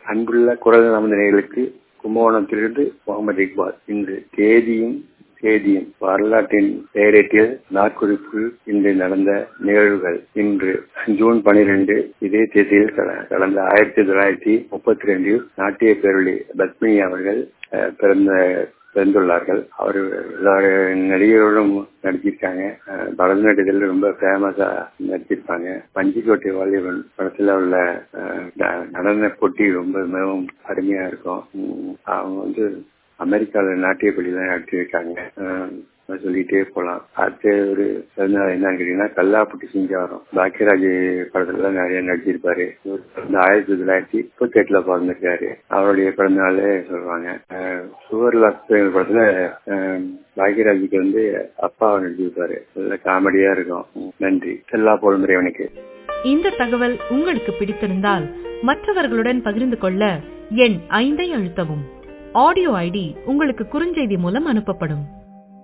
அன்புள்ள குரல் நமது நேயர்களுக்கு கும்பகோணத்திலிருந்து முகமது இக்பால் இன்று தேதியும் செய்தியும் வரலாற்றின் பெயரேட்டில் நாட்குறிப்பு இன்று நடந்த நிகழ்வுகள் இன்று ஜூன் பனிரெண்டு இதே தேதியில் கடந்த ஆயிரத்தி தொள்ளாயிரத்தி முப்பத்தி ரெண்டில் நாட்டிய பேரொழி பத்மினி அவர்கள் பிறந்த பிறந்துள்ளார்கள் அவர் எல்லாரும் நடிகர்களும் நடிச்சிருக்காங்க பரதநாட்டியத்தில் ரொம்ப ஃபேமஸா நடிச்சிருப்பாங்க பஞ்சிக்கோட்டை வாலிபன் படத்துல உள்ள நடன போட்டி ரொம்ப மிகவும் அருமையா இருக்கும் அவங்க வந்து அமெரிக்கால நாட்டிய பள்ளியெல்லாம் நடிச்சிருக்காங்க சொல்லிட்டே போலாம் அடுத்த ஒரு பிறந்தநாள் என்னன்னு கேட்டீங்கன்னா கல்லாப்பட்டி சிங்காரம் பாக்கியராஜ் படத்துல நிறைய நடிச்சிருப்பாரு ஆயிரத்தி தொள்ளாயிரத்தி முப்பத்தி எட்டுல பிறந்திருக்காரு அவருடைய பிறந்தநாளே சொல்றாங்க சுவர் லாக் படத்துல பாக்கியராஜுக்கு வந்து அப்பாவை நடிச்சிருப்பாரு நல்ல காமெடியா இருக்கும் நன்றி எல்லா பொழுமுறைவனுக்கு இந்த தகவல் உங்களுக்கு பிடித்திருந்தால் மற்றவர்களுடன் பகிர்ந்து கொள்ள எண் ஐந்தை அழுத்தவும் ஆடியோ ஐடி உங்களுக்கு குறுஞ்செய்தி மூலம் அனுப்பப்படும்